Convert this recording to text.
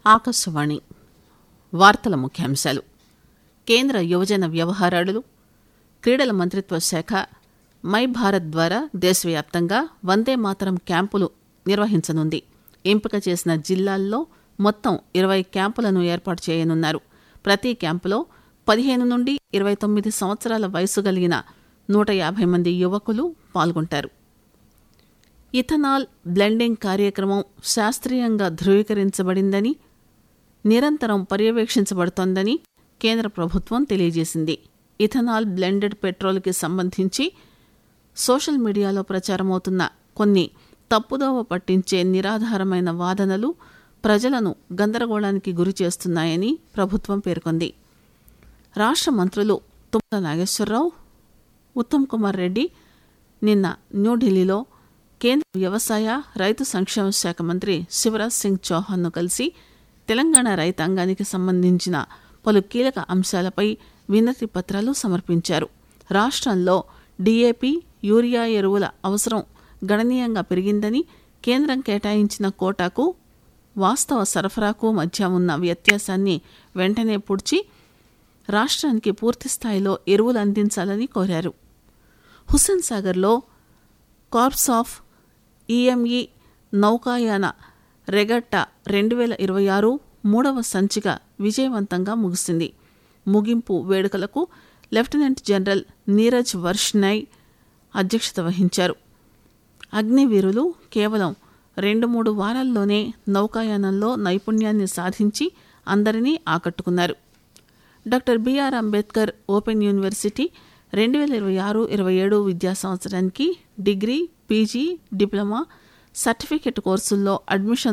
ఆకాశవాణి వార్తల ముఖ్యాంశాలు కేంద్ర యువజన వ్యవహారాలు క్రీడల మంత్రిత్వ శాఖ మై భారత్ ద్వారా దేశవ్యాప్తంగా వందే మాతరం క్యాంపులు నిర్వహించనుంది ఎంపిక చేసిన జిల్లాల్లో మొత్తం ఇరవై క్యాంపులను ఏర్పాటు చేయనున్నారు ప్రతి క్యాంపులో పదిహేను నుండి ఇరవై తొమ్మిది సంవత్సరాల వయసు కలిగిన నూట యాభై మంది యువకులు పాల్గొంటారు ఇథనాల్ బ్లెండింగ్ కార్యక్రమం శాస్త్రీయంగా ధృవీకరించబడిందని నిరంతరం పర్యవేక్షించబడుతోందని కేంద్ర ప్రభుత్వం తెలియజేసింది ఇథనాల్ బ్లెండెడ్ పెట్రోల్కి సంబంధించి సోషల్ మీడియాలో ప్రచారమవుతున్న కొన్ని తప్పుదోవ పట్టించే నిరాధారమైన వాదనలు ప్రజలను గందరగోళానికి గురి చేస్తున్నాయని ప్రభుత్వం పేర్కొంది రాష్ట్ర మంత్రులు తుమ్మల నాగేశ్వరరావు ఉత్తమ్ కుమార్ రెడ్డి నిన్న న్యూఢిల్లీలో కేంద్ర వ్యవసాయ రైతు సంక్షేమ శాఖ మంత్రి శివరాజ్ సింగ్ చౌహాన్ను కలిసి తెలంగాణ రైతాంగానికి సంబంధించిన పలు కీలక అంశాలపై వినతి పత్రాలు సమర్పించారు రాష్ట్రంలో డీఏపీ యూరియా ఎరువుల అవసరం గణనీయంగా పెరిగిందని కేంద్రం కేటాయించిన కోటాకు వాస్తవ సరఫరాకు మధ్య ఉన్న వ్యత్యాసాన్ని వెంటనే పూడ్చి రాష్ట్రానికి పూర్తి స్థాయిలో ఎరువులు అందించాలని కోరారు హుస్సేన్ సాగర్లో కార్ప్స్ ఆఫ్ ఈఎంఈ నౌకాయాన రెగట్టా రెండు వేల ఇరవై ఆరు మూడవ సంచిక విజయవంతంగా ముగిసింది ముగింపు వేడుకలకు లెఫ్టినెంట్ జనరల్ నీరజ్ వర్ష్నై అధ్యక్షత వహించారు అగ్నివీరులు కేవలం రెండు మూడు వారాల్లోనే నౌకాయానంలో నైపుణ్యాన్ని సాధించి అందరినీ ఆకట్టుకున్నారు doctor BR Ambedkar open university రెండు వేల ఇరవై ఆరు ఇరవై ఏడు విద్యా సంవత్సరానికి డిగ్రీ పీజీ డిప్లొమా సర్టిఫికెట్ కోర్సుల్లో అడ్మిషన్